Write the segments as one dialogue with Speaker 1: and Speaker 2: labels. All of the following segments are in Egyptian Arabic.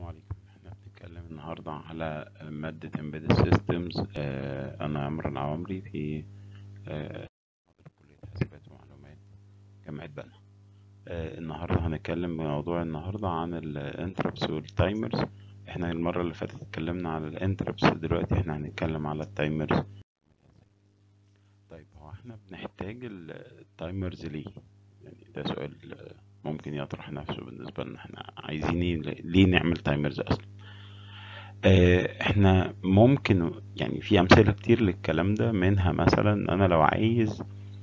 Speaker 1: عليكم احنا بنتكلم النهاردة على مادة Embedded Systems آه، أنا عمرو العوامري في آه، كلية حاسبات ومعلومات جامعة بنها آه، النهاردة هنتكلم بموضوع النهاردة عن الانتربس والتايمرز احنا المرة اللي فاتت اتكلمنا على الانتربس دلوقتي احنا هنتكلم على التايمرز طيب هو احنا بنحتاج التايمرز ليه؟ يعني ده سؤال آه، ممكن يطرح نفسه بالنسبة لنا احنا عايزين ايه ليه نعمل تايمرز اصلا آه، احنا ممكن يعني في امثلة كتير للكلام ده منها مثلا انا لو عايز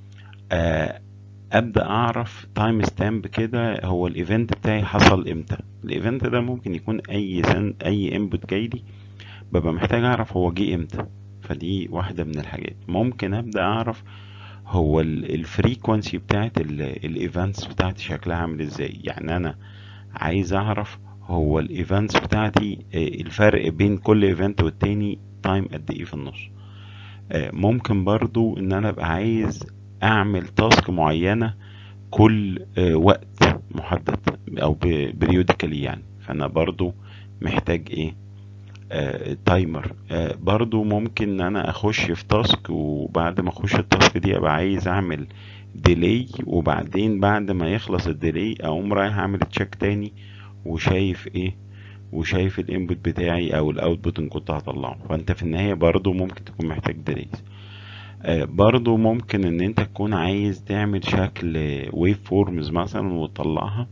Speaker 1: آه، ابدا اعرف تايم ستامب كده هو الايفنت بتاعي حصل امتى الايفنت ده ممكن يكون اي سن اي انبوت جاي لي ببقى محتاج اعرف هو جه امتى فدي واحدة من الحاجات ممكن ابدا اعرف هو الفريكونسي بتاعت الايفنتس بتاعتي شكلها عامل ازاي يعني انا عايز اعرف هو الايفنتس بتاعتي آه، الفرق بين كل ايفنت والتاني تايم قد ايه في النص آه، ممكن برضو ان انا ابقى عايز اعمل تاسك معينة كل آه، وقت محدد او بريوديكالي يعني فانا برضو محتاج ايه آه، تايمر آه، برضو ممكن ان انا اخش في تاسك وبعد ما اخش التاسك دي ابقى عايز اعمل ديلي وبعدين بعد ما يخلص الديلي اقوم رايح اعمل تشيك تاني وشايف ايه وشايف الانبوت بتاعي او الاوتبوت ان كنت هطلعه فانت في النهاية برضو ممكن تكون محتاج ديليز آه، برضو ممكن ان انت تكون عايز تعمل شكل ويف فورمز مثلا وتطلعها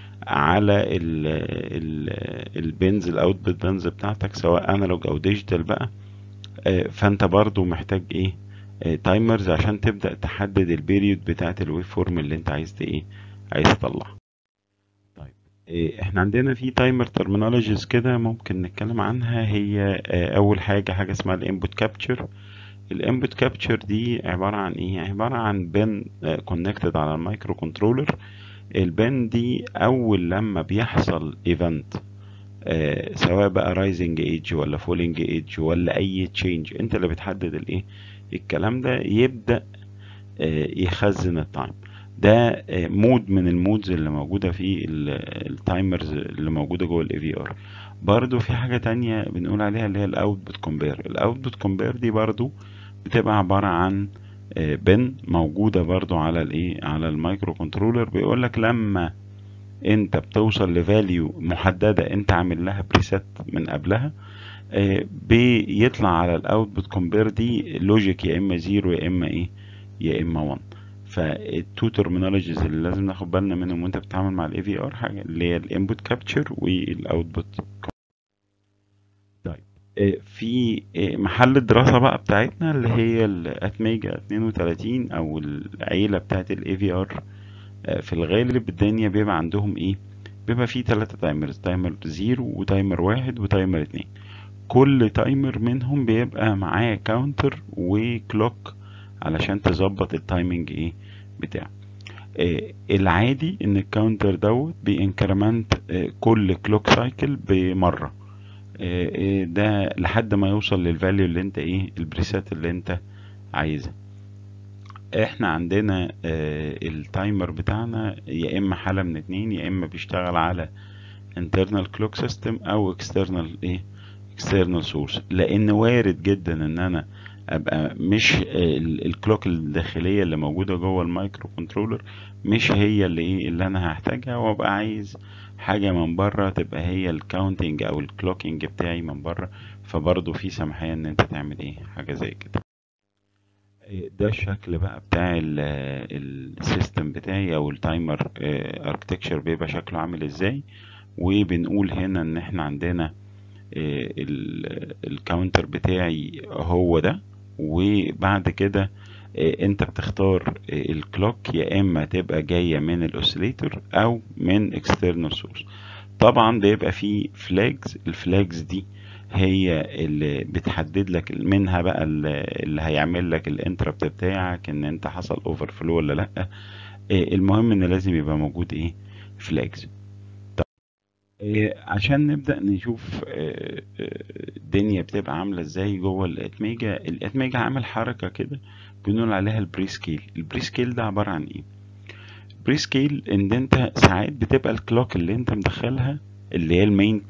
Speaker 1: على ال ال البنز الاوتبوت بنز بتاعتك سواء انالوج او ديجيتال بقى آه، فانت برضو محتاج ايه تايمرز عشان تبدأ تحدد البيريود بتاعت الويف فورم اللي انت عايز ت- ايه عايز تطلعها طيب آه، احنا عندنا في تايمر ترمينولوجيز كده ممكن نتكلم عنها هي آه، اول حاجة حاجة اسمها الانبوت كابتشر الانبوت كابتشر دي عبارة عن ايه عبارة عن بن كونكتد على المايكرو كنترولر البن دي اول لما بيحصل ايفنت سواء بقى رايزنج ايدج ولا فولينج ايدج ولا اي تشينج انت اللي بتحدد الايه الكلام ده يبدأ آه، يخزن التايم ده مود من المودز اللي موجودة في التايمرز اللي موجودة جوه الاي في ار برضو في حاجة تانية بنقول عليها اللي هي الاوتبوت كومبير الاوتبوت كومبير دي برضو بتبقى عبارة عن بن موجودة برضو على الايه على المايكرو كنترولر بيقول لك لما انت بتوصل لفاليو محددة انت عامل لها بريسيت من قبلها آه، بيطلع على الاوتبوت كومبير دي لوجيك يا اما زيرو يا اما ايه يا اما 1 فالتو ترمينولوجيز اللي لازم ناخد بالنا منهم وانت بتتعامل مع الاي في ار حاجه اللي هي الانبوت كابتشر والاوتبوت طيب آه، في آه، محل الدراسة بقى بتاعتنا اللي هي الاتميجا 32 او العيلة بتاعت الاي في ار في الغالب الدنيا بيبقى عندهم ايه بيبقى فيه ثلاثة تايمرز تايمر زيرو وتايمر واحد وتايمر اتنين كل تايمر منهم بيبقى معاه كاونتر وكلوك علشان تظبط التايمنج ايه بتاعه آه، العادي ان الكاونتر دوت بينكرمنت آه، كل كلوك سايكل بمرة آه، آه، ده لحد ما يوصل للفاليو اللي انت ايه البريسات اللي انت عايزها احنا عندنا آه، التايمر بتاعنا يا اما حالة من اتنين يا اما بيشتغل على internal clock system او external ايه external source لان وارد جدا ان انا ابقى مش ال- الكلوك الداخلية اللي موجودة جوه المايكرو كنترولر مش هي اللي ايه اللي انا هحتاجها وابقى عايز حاجة من بره تبقى هي الكاونتنج او الكلوكينج بتاعي من بره فبرضه في سماحية ان انت تعمل ايه حاجة زي كده ده الشكل بقى بتاع السيستم بتاعي او التايمر اركتكشر بيبقى شكله عامل ازاي وبنقول هنا ان احنا عندنا الكاونتر بتاعي هو ده وبعد كده آه، انت بتختار الكلوك يا اما تبقى جاية من الاوسيليتور او من external source طبعا بيبقى فيه فلاجز الفلاجز دي هي اللي بتحدد لك منها بقى اللي اللي هيعمل لك الانتربت بتاعك ان انت حصل اوفر فلو ولا لا آه، المهم ان لازم يبقى موجود ايه فلاجز إيه، عشان نبدأ نشوف آه، آه، الدنيا بتبقى عاملة ازاي جوه الاتميجا الاتميجا عامل حركة كده بنقول عليها البري سكيل البري سكيل ده عبارة عن ايه بري سكيل ان انت ساعات بتبقى الكلوك اللي انت مدخلها اللي هي المين كلوك بتاعتك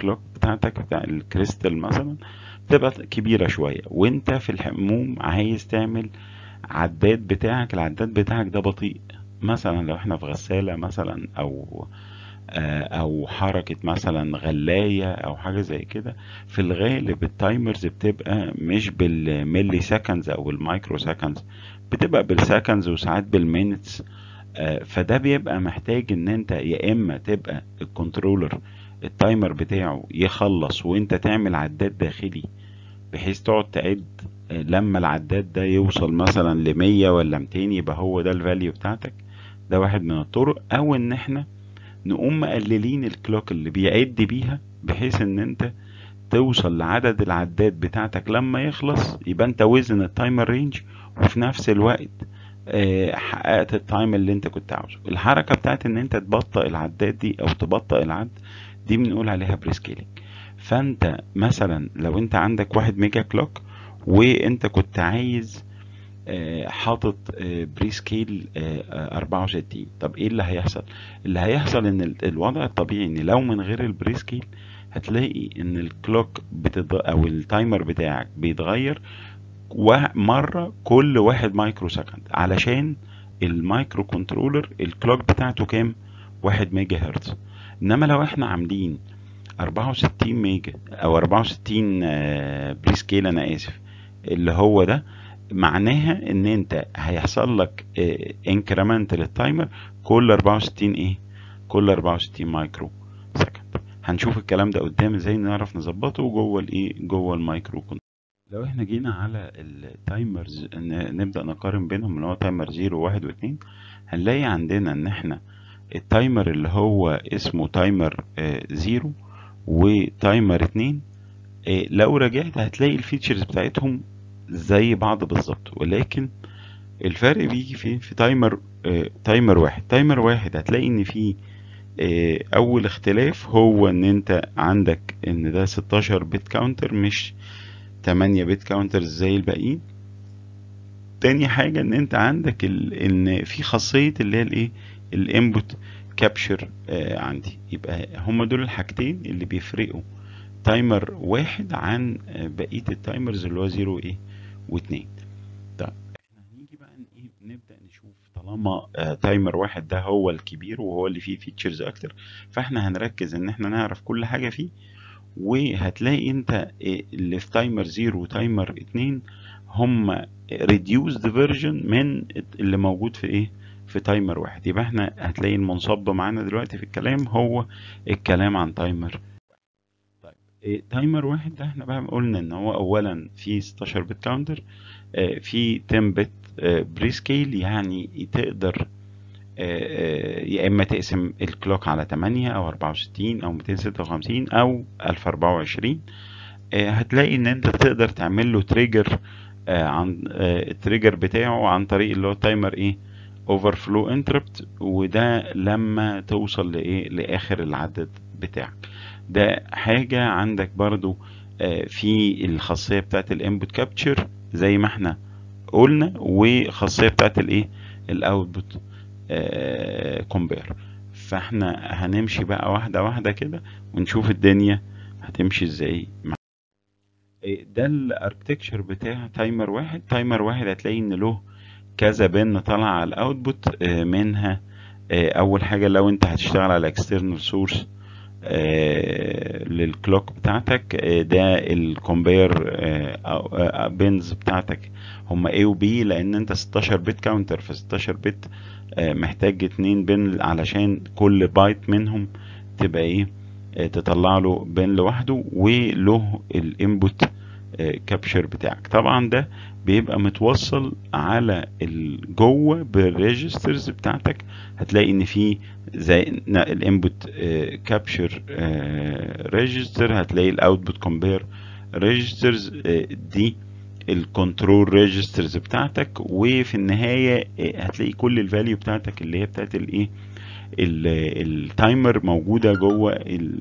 Speaker 1: بتاعتك بتاع الكريستال مثلا بتبقى كبيرة شوية وانت في الحموم عايز تعمل عداد بتاعك العداد بتاعك ده بطيء مثلا لو احنا في غسالة مثلا او آه، او حركة مثلا غلاية او حاجة زي كده في الغالب التايمرز بتبقى مش بالملي سكندز او المايكرو سكندز بتبقى بالسكندز وساعات بالمينتس آه، فده بيبقى محتاج ان انت يا اما تبقى الكنترولر التايمر بتاعه يخلص وانت تعمل عداد داخلي بحيث تقعد تعد آه، لما العداد ده يوصل مثلا لمية ولا ميتين يبقى هو ده الفاليو بتاعتك ده واحد من الطرق او ان احنا نقوم مقللين الكلوك اللي بيعد بيها بحيث ان انت توصل لعدد العداد بتاعتك لما يخلص يبقى انت وزن التايمر رينج وفي نفس الوقت آه، حققت التايم اللي انت كنت عاوزه الحركة بتاعت ان انت تبطئ العداد دي او تبطئ العد دي بنقول عليها بريسكيلينج فانت مثلا لو انت عندك واحد ميجا كلوك وانت كنت عايز آه، حاطط آه، بري سكيل آه، آه، 64 طب ايه اللي هيحصل اللي هيحصل ان ال- الوضع الطبيعي ان لو من غير البري سكيل هتلاقي ان الكلوك بتض... او التايمر بتاعك بيتغير وا- مرة كل واحد مايكرو سكند علشان المايكرو كنترولر الكلوك بتاعته كام واحد ميجا هرتز انما لو احنا عاملين 64 ميجا او 64 آه، بري سكيل انا اسف اللي هو ده معناها ان انت هيحصل لك انكريمنت للتايمر كل 64 ايه كل 64 مايكرو سكند هنشوف الكلام ده قدام ازاي نعرف نظبطه جوه الايه جوه المايكرو كنترول لو احنا جينا على التايمرز ن- نبدأ نقارن بينهم اللي هو تايمر 0 1 و2 هنلاقي عندنا ان احنا التايمر اللي هو اسمه تايمر 0 وتايمر 2 آه، لو رجعت هتلاقي الفيتشرز بتاعتهم زي بعض بالظبط ولكن الفرق بيجي فين في تايمر آه، تايمر واحد تايمر واحد هتلاقي ان في آه، اول اختلاف هو ان انت عندك ان ده 16 بت كاونتر مش 8 بت كاونتر زي الباقيين تاني حاجة ان انت عندك ال... ان في خاصية اللي هي الايه الانبوت كابشر عندي يبقى هما دول الحاجتين اللي بيفرقوا تايمر واحد عن آه، بقية التايمرز اللي هو زيرو ايه واتنين طيب احنا هنيجي بقى ن- ايه نبدأ نشوف طالما آه، تايمر واحد ده هو الكبير وهو اللي فيه فيتشرز اكتر فاحنا هنركز ان احنا نعرف كل حاجة فيه وهتلاقي انت إيه اللي في تايمر زيرو وتايمر اتنين هم reduced version من اللي موجود في ايه في تايمر واحد يبقى احنا هتلاقي المنصب معانا دلوقتي في الكلام هو الكلام عن تايمر طيب إيه تايمر واحد ده احنا بقى قلنا ان هو اولا في 16 بت كاونتر آه، في 10 بت بري سكيل يعني تقدر آه، آه، يا اما تقسم الكلوك على 8 او 64 او 256 او 1024 آه، هتلاقي ان انت تقدر تعمل له تريجر عن آه، التريجر بتاعه عن طريق اللي هو تايمر ايه اوفر فلو انتربت وده لما توصل لايه لاخر العدد بتاعك ده حاجة عندك برضو آه، في الخاصية بتاعت الانبوت كابتشر زي ما احنا قلنا وخاصية بتاعت الايه الاوتبوت كومبير فاحنا هنمشي بقى واحدة واحدة كده ونشوف الدنيا هتمشي ازاي مع- إيه ده الاركتكشر بتاع تايمر واحد تايمر واحد هتلاقي ان له كذا بن طالع على الاوتبوت آه، منها آه، اول حاجة لو انت هتشتغل على اكسترنال سورس للكلوك بتاعتك آه، ده الكومبير بينز بتاعتك هما A و B لان انت 16 بت كاونتر ف 16 بت آه، محتاج اتنين بن علشان كل بايت منهم تبقى ايه آه، تطلع له بن لوحده وله الانبوت كابشر بتاعك طبعا ده بيبقى متوصل على ال- جوه بالريجسترز بتاعتك هتلاقي ان في زي الانبوت كابشر ريجستر هتلاقي الاوتبوت كومبير ريجسترز دي الكنترول ريجسترز بتاعتك وفي النهايه آه، هتلاقي كل الفاليو بتاعتك اللي هي بتاعت الايه التايمر موجوده جوه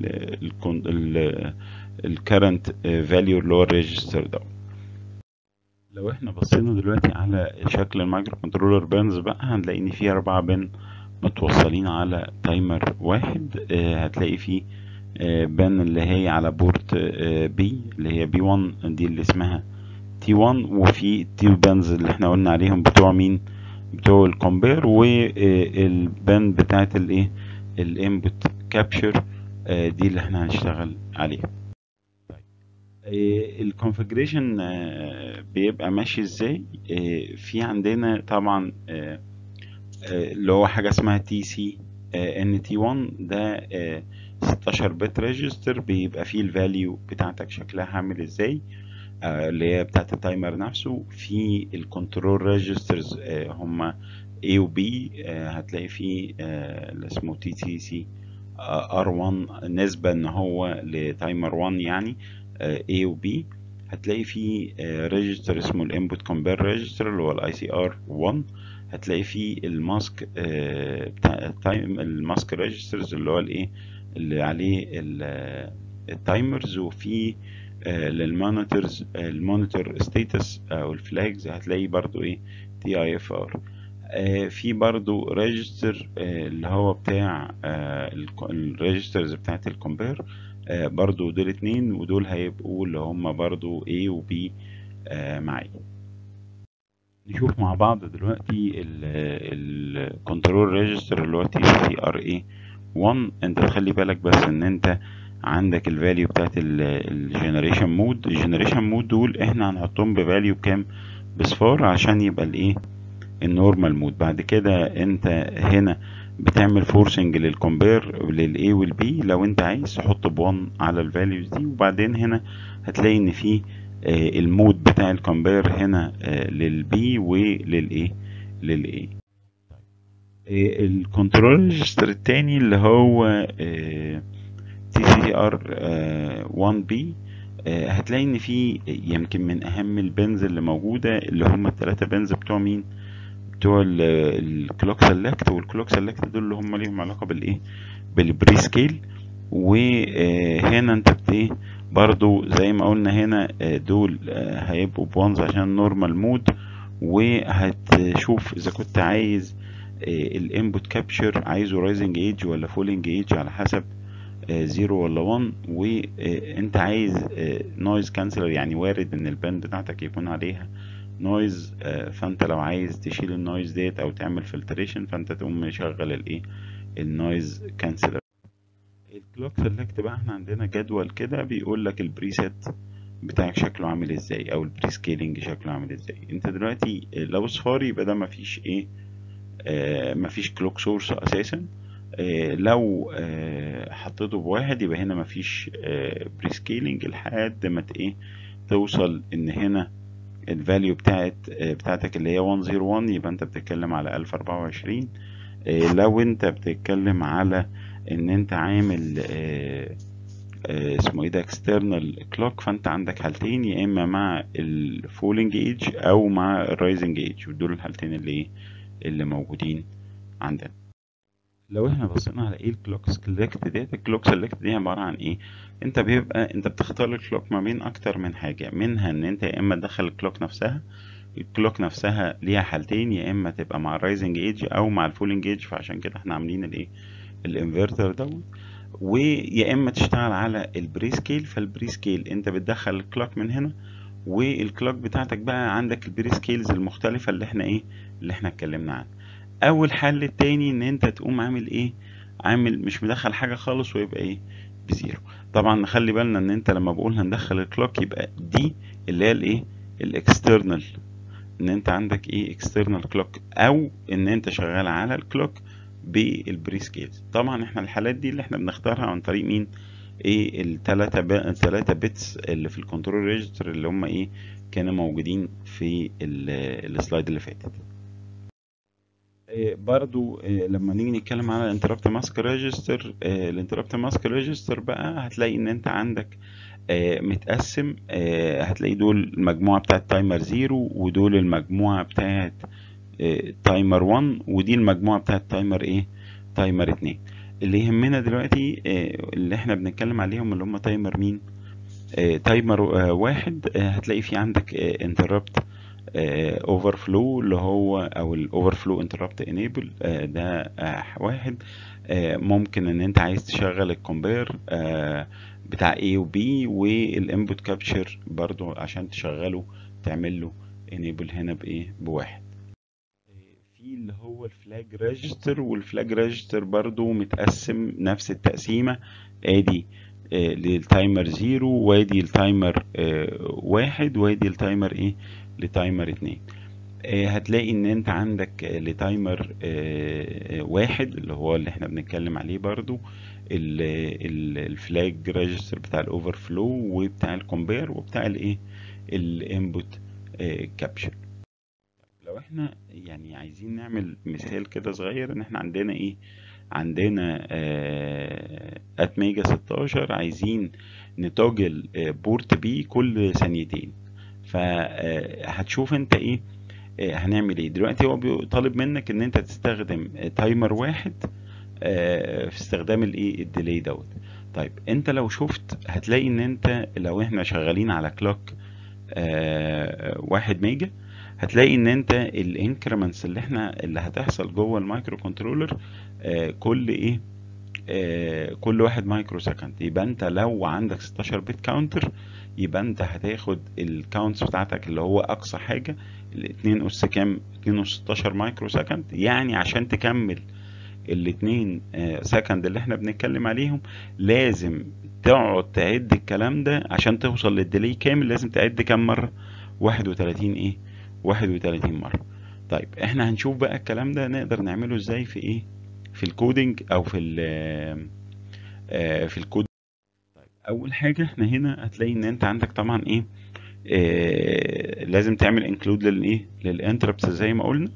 Speaker 1: الكرنت فاليو اللي هو الريجستر ده لو احنا بصينا دلوقتي على شكل المايكرو كنترولر بينز بقى هنلاقي ان في اربعة بن متوصلين على تايمر واحد آه، هتلاقي فيه بان اللي هي على بورت بي اللي هي بي 1 دي اللي اسمها تي 1 وفي تي بانز اللي احنا قلنا عليهم بتوع مين بتوع الكومبير والبان بتاعت الايه الانبوت كابشر دي اللي احنا هنشتغل عليها الكونفجريشن بيبقى ماشي ازاي في عندنا طبعا اللي هو حاجه اسمها تي سي ان تي 1 ده 16 بت ريجستر بيبقى فيه الفاليو بتاعتك شكلها عامل ازاي اللي هي بتاعت التايمر نفسه في الكنترول ريجسترز هما A و B هتلاقي فيه اللي اسمه تي تي سي R1 نسبة ان هو لتايمر 1 يعني A و B هتلاقي فيه ريجستر اسمه الانبوت كومبير ريجستر اللي هو الاي سي ار 1 هتلاقي فيه الماسك بتاع التايم الماسك ريجسترز اللي هو الايه اللي عليه التايمرز وفي للمونيتورز المونيتور ستاتس او الفلاجز هتلاقي برضو ايه تي اي اف ار في برضو ريجستر اللي هو بتاع الريجسترز بتاعت الكومبير برضو دول اتنين ودول هيبقوا اللي هم برضو A و B معايا نشوف مع بعض دلوقتي الكنترول ريجستر اللي هو تي سي ار اي 1 انت تخلي بالك بس ان انت عندك الفاليو بتاعت الجنريشن مود الجنريشن مود دول احنا هنحطهم بفاليو كام بصفار عشان يبقى الايه النورمال مود بعد كده انت هنا بتعمل فورسنج للكومبير للاي والبي لو انت عايز تحط ب1 على الفاليوز دي وبعدين هنا هتلاقي ان في آه المود بتاع الكومبير هنا آه للبي وللايه للاي آه الكنترول ريجستر التاني اللي هو تي سي ار 1 بي هتلاقي ان في يمكن من اهم البنز اللي موجوده اللي هم الثلاثه بنز بتوع مين بتوع الكلوك سيلكت والكلوك سيلكت دول اللي هم ليهم علاقه بالايه بالبري سكيل وهنا انت بت برضو زي ما قلنا هنا دول هيبقوا بونز عشان نورمال مود وهتشوف اذا كنت عايز الانبوت كابشر عايزه رايزنج ايج ولا فولينج ايج على حسب زيرو ولا 1 وانت عايز نويز كانسلر يعني وارد ان الباند بتاعتك يكون عليها نويز فانت لو عايز تشيل النويز ديت او تعمل فلتريشن فانت تقوم مشغل الايه النويز كانسلر الكلوك سيلكت بقى احنا عندنا جدول كده بيقول لك البريسيت بتاعك شكله عامل ازاي او البري سكيلينج شكله عامل ازاي انت دلوقتي لو صفاري يبقى ده مفيش ايه آه مفيش كلوك سورس اساسا آه لو آه حطيته بواحد يبقى هنا مفيش آه بري سكيلينج لحد ما ايه توصل ان هنا الفاليو بتاعت بتاعتك اللي هي 101 يبقى انت بتتكلم على 1024 لو انت بتتكلم على ان انت عامل اسمه ايه ده external clock فانت عندك حالتين يا اما مع الفولينج ايج او مع الرايزنج ايج ودول الحالتين اللي ايه اللي موجودين عندنا لو احنا بصينا على ايه الكلوك سيلكت ديت الكلوك سيلكت دي عباره عن ايه انت بيبقى انت بتختار الكلوك ما بين اكتر من حاجه منها ان انت يا اما تدخل الكلوك نفسها الكلوك نفسها ليها حالتين يا اما تبقى مع الرايزنج ايج او مع الفولينج ايج فعشان كده احنا عاملين الايه الانفرتر دوت ويا اما تشتغل على البري سكيل فالبري سكيل انت بتدخل الكلوك من هنا والكلوك بتاعتك بقى عندك البري سكيلز المختلفه اللي احنا ايه اللي احنا اتكلمنا عنها اول حل التاني ان انت تقوم عامل ايه عامل مش مدخل حاجه خالص ويبقى ايه بزيرو طبعا نخلي بالنا ان انت لما بقول هندخل الكلوك يبقى دي اللي هي الايه الاكسترنال ان انت عندك ايه اكسترنال كلوك او ان انت شغال على الكلوك بالبري سكيلز طبعا احنا الحالات دي اللي احنا بنختارها عن طريق مين ايه التلاتة ب... التلاتة بيتس اللي في الكنترول ريجستر اللي هم ايه كانوا موجودين في السلايد اللي فاتت برضو لما نيجي نتكلم على الانتربت ماسك ريجستر الانتربت ماسك ريجستر بقى هتلاقي ان انت عندك متقسم هتلاقي دول المجموعة بتاعت تايمر زيرو ودول المجموعة بتاعت تايمر 1 ودي المجموعة بتاعت تايمر ايه تايمر 2 اللي يهمنا دلوقتي اللي احنا بنتكلم عليهم اللي هم تايمر مين تايمر واحد هتلاقي في عندك انتربت اوفر فلو اللي هو او الاوفر فلو انتربت انيبل ده واحد آه، ممكن ان انت عايز تشغل الكومبير آه، بتاع A و B والانبوت كابتشر برضو عشان تشغله تعمل له enable هنا بايه بواحد في اللي هو الفلاج ريجستر والفلاج ريجستر برضو متقسم نفس التقسيمة ادي آه، للتايمر زيرو وادي التايمر آه، واحد وادي التايمر ايه لتايمر اتنين آه، هتلاقي ان انت عندك آه، لتايمر آه، واحد اللي هو اللي احنا بنتكلم عليه برضو الفلاج ريجستر بتاع الاوفر فلو وبتاع الكومبير وبتاع الايه الانبوت كابشر لو احنا يعني عايزين نعمل مثال كده صغير ان احنا عندنا ايه عندنا ات ميجا 16 عايزين نتوجل آه، بورت بي كل ثانيتين فهتشوف انت ايه آه، هنعمل ايه دلوقتي هو بيطالب منك ان انت تستخدم آه، تايمر واحد آه، في استخدام الايه الديلي دوت طيب انت لو شفت هتلاقي ان انت لو احنا شغالين على كلوك واحد ميجا هتلاقي ان انت الانكريمنتس اللي احنا اللي هتحصل جوه المايكرو كنترولر آه، كل ايه آه، كل واحد مايكرو سكند يبقى انت لو عندك 16 بت كاونتر يبقى انت هتاخد الكاونتس بتاعتك اللي هو اقصى حاجه الاتنين اس كام 2 اس 16 مايكرو سكند يعني عشان تكمل الاتنين آه، سكند اللي احنا بنتكلم عليهم لازم تقعد تعد الكلام ده عشان توصل للديلي كامل لازم تعد كام مره 31 ايه 31 مره طيب احنا هنشوف بقى الكلام ده نقدر نعمله ازاي في ايه في الكودينج او في ال آه، في الكود طيب اول حاجه احنا هنا هتلاقي ان انت عندك طبعا ايه آه، لازم تعمل انكلود للايه للانتربتس زي ما قلنا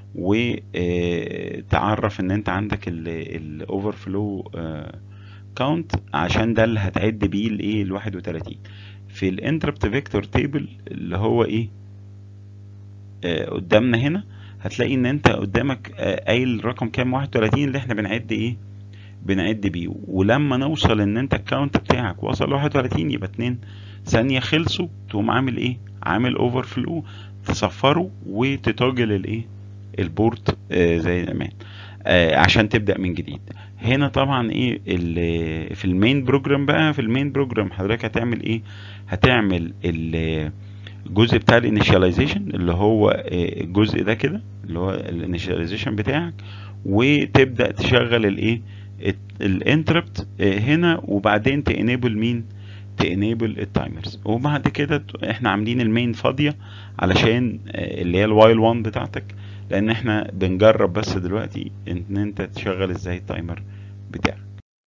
Speaker 1: وتعرف ان انت عندك الاوفر فلو كاونت عشان ده اللي هتعد بيه الايه ال 31 في الانتربت فيكتور تيبل اللي هو ايه آه، قدامنا هنا هتلاقي ان انت قدامك آه، قايل رقم كام 31 اللي احنا بنعد ايه بنعد بيه ولما نوصل ان انت الكاونت بتاعك وصل 31 يبقى 2 ثانية خلصوا تقوم عامل ايه عامل اوفر فلو تصفره وتتوجل الايه البورت آه زي زمان آه عشان تبدأ من جديد هنا طبعا ايه ال- في المين بروجرام بقى في المين بروجرام حضرتك هتعمل ايه هتعمل ال- الجزء بتاع الانيشاليزيشن اللي هو آه، الجزء ده كده اللي هو الانيشاليزيشن بتاعك وتبدأ تشغل الايه الانتربت هنا وبعدين تانيبل مين تانيبل التايمرز وبعد كده ت- احنا عاملين المين فاضية علشان آه، اللي هي الوايل 1 بتاعتك لان احنا بنجرب بس دلوقتي ان انت تشغل ازاي التايمر بتاعك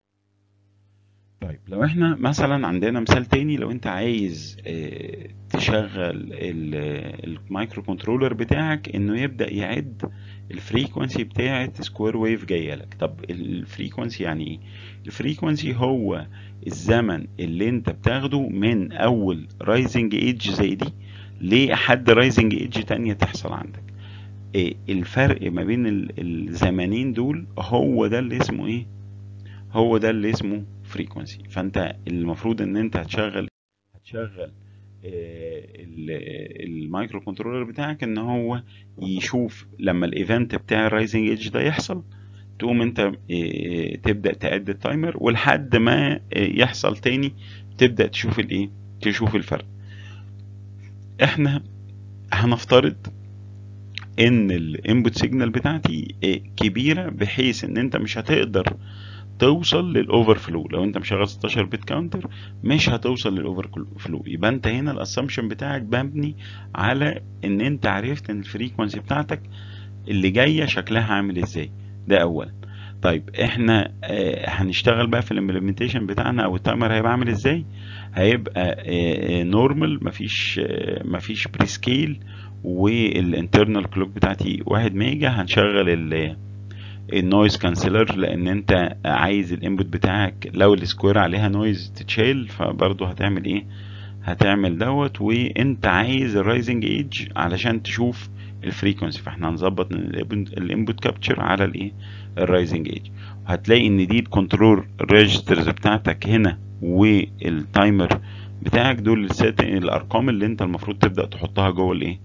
Speaker 1: طيب لو احنا مثلا عندنا مثال تاني لو انت عايز اه تشغل ال- المايكرو كنترولر بتاعك انه يبدأ يعد الفريكونسي بتاعت سكوير ويف جايه لك طب الفريكونسي يعني ايه الفريكونسي هو الزمن اللي انت بتاخده من اول رايزنج ايدج زي دي لحد رايزنج ايدج تانية تحصل عندك إيه الفرق ما بين ال- الزمانين دول هو ده اللي اسمه ايه هو ده اللي اسمه فريكونسي فانت المفروض ان انت هتشغل هتشغل آه، ال- المايكرو كنترولر بتاعك ان هو يشوف لما الايفنت بتاع الرايزنج ايدج ده يحصل تقوم انت آه، تبدا تعد التايمر ولحد ما آه، يحصل تاني تبدا تشوف الايه تشوف الفرق احنا هنفترض ان الانبوت سيجنال بتاعتي آه، كبيره بحيث ان انت مش هتقدر توصل للاوفر فلو لو انت مشغل 16 بت كاونتر مش هتوصل للاوفر فلو يبقى انت هنا الاسامبشن بتاعك مبني على ان انت عرفت ان الفريكونسي بتاعتك اللي جايه شكلها عامل ازاي ده اولا طيب احنا آه هنشتغل بقى في الامبلمنتيشن بتاعنا او التايمر هيبقى عامل ازاي هيبقى نورمال مفيش آه مفيش بري سكيل والانترنال كلوك بتاعتي 1 ميجا هنشغل ال النويز كانسلر لان انت عايز الانبوت بتاعك لو السكوير عليها نويز تتشال فبرضه هتعمل ايه هتعمل دوت وانت عايز الرايزنج ايدج علشان تشوف الفريكونسي فاحنا هنظبط الانبوت كابتشر على الايه الرايزنج ايدج وهتلاقي ان دي الكنترول ريجسترز بتاعتك هنا والتايمر بتاعك دول السيت الارقام اللي انت المفروض تبدا تحطها جوه الايه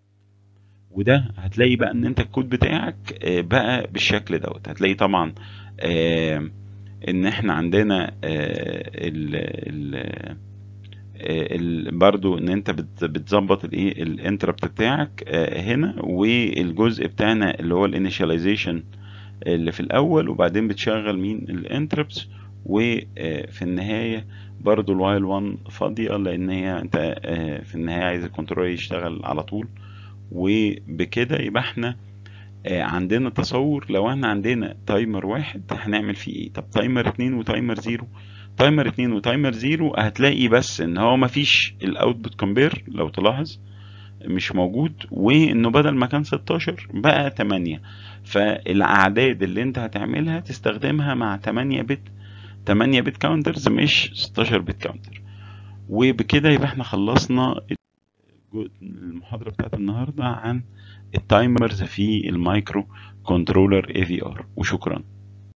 Speaker 1: وده هتلاقي بقى ان انت الكود بتاعك آه، بقى بالشكل دوت هتلاقي طبعا آه ان احنا عندنا آه ال ال آه، ال- برضو ان انت بت- بتظبط الايه الانتربت بتاعك آه، هنا والجزء بتاعنا اللي هو الانيشاليزيشن اللي في الاول وبعدين بتشغل مين الانتربتس وفي النهايه برضو الوايل 1 فاضيه لان هي انت آه، في النهايه عايز الكنترول يشتغل على طول وبكده يبقى احنا آه، عندنا تصور لو احنا عندنا تايمر واحد هنعمل فيه ايه طب تايمر اتنين وتايمر زيرو تايمر اتنين وتايمر زيرو هتلاقي بس ان هو مفيش الاوتبوت كومبير لو تلاحظ مش موجود وانه بدل ما كان 16 بقى 8 فالاعداد اللي انت هتعملها تستخدمها مع 8 بت 8 بت كاونترز مش 16 بت كاونتر وبكده يبقى احنا خلصنا الجو- المحاضرة بتاعت النهاردة عن التايمرز في المايكرو كنترولر اي في ار وشكرا